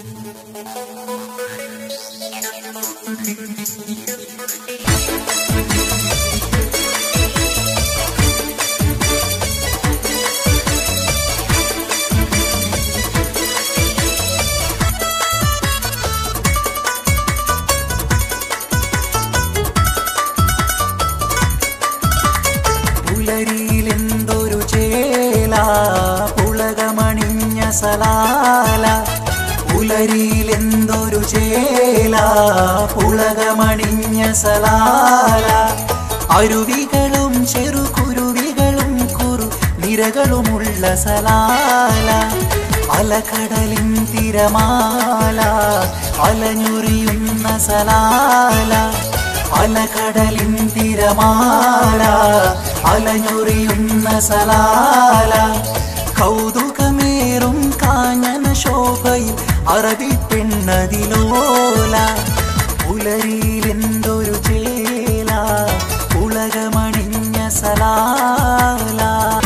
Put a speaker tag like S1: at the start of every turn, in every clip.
S1: പുലരിയിലെന്തൊരു ചേല പുളകമണിഞ്ഞ സലാല പുലരിയിലെന്തൊരു ചേല പുളകമണിഞ്ഞ സലാല അരുവികളും ചെറുകുരുവികളും കുറു നിരകളുമുള്ള സലാല അലകടലിൻ തിരമാല അലഞ്ഞുറിയുന്ന സലാല അലകടലിൻ തിരമാല അലഞ്ഞുറിയുന്ന സലാല കൗതുകമേറും കാഞ്ഞന ശോഭയിൽ അറബി പെണ്ണതിലോല പുലരിയിലെന്തൊരു ചേല ഉലകമണിഞ്ഞ Salalah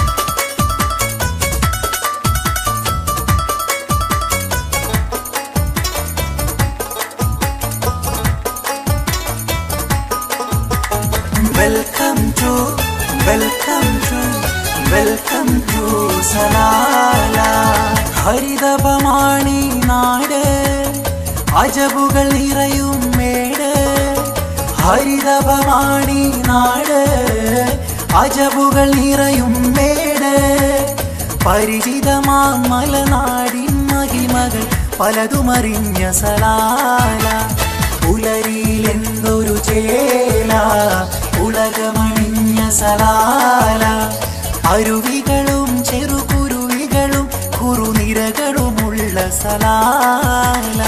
S1: welcome to welcome to welcome to Salalah ഹരിതപമാണി നാട് അജബുകൾ നിറയും മേട് ഹരിതപമാണി നാട് അജബുകൾ നിറയും മേട് പരിചിതമാ മലനാടിൻ മഹിമകൾ പലതുമറിഞ്ഞ സലാല പുലരിയിലെന്തൊരു ചേല ഉലകമണിഞ്ഞ സലാല അരുവികളും ചെറുകുരുവികളും കുറുനിരകളുമുള്ള സലാല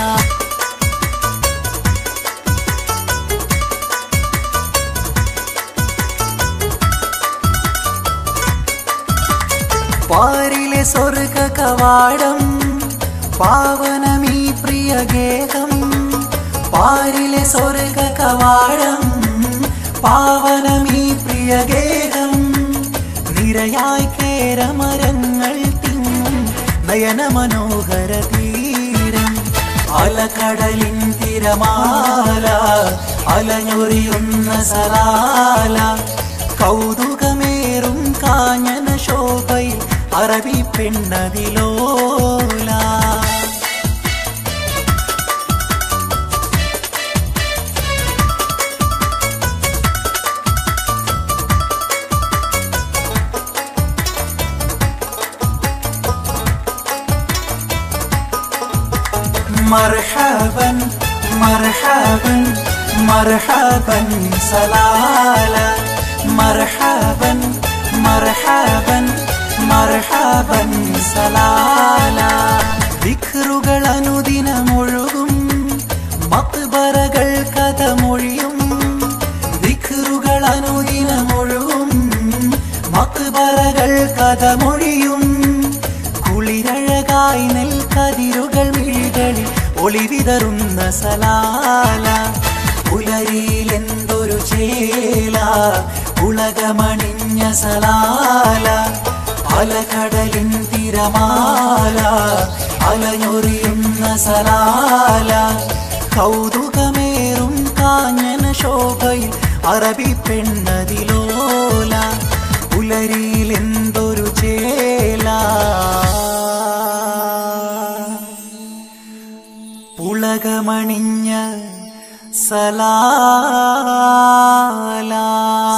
S1: പാരിലെ സ്വർഗ കവാടം പാവനമീ പ്രിയ ഗേഹം പാരിലെ സ്വർഗ കവാടം പാവനമീ പ്രിയ ഗേഹം നിരയായി കേരമരങ്ങൾ തിങ്ങും നയന മനോഹര തീരം അലകടലിൻ തിരമാല അലഞ്ഞൊറിയുന്ന സലാല കൗതുകമേറും കാഞ്ഞന ശോഭയിൽ അറബി പെണ്ണതിലോല مرحبا مرحبا مرحبا سلالا مرحبا مرحبا مرحبا സലാല വിഖറുകൾ അനുദിനമൊഴുകും മക്ബറകൾ കഥമൊഴിയും വിഖറുകൾ അനുദിനമൊഴുകും മക്ബറകൾ കഥമൊഴിയും കുളിരഴകായി നെൽക്കതിരുകൾ മിഴികളിൽ ഒളിവിതറുന്ന സലാല പുലരിയിലെന്തൊരു ചേല ഉലകമണിഞ്ഞ സലാല അലകടലിൻ തിരമാല അലഞ്ഞൊറിയുന്ന സലാല കൗതുകമേറും കാഞ്ഞന ശോഭയിൽ അറബി പെണ്ണതിലോല പുലരിയിലെന്തൊരു ചേല പുളകമണിഞ്ഞ സലാല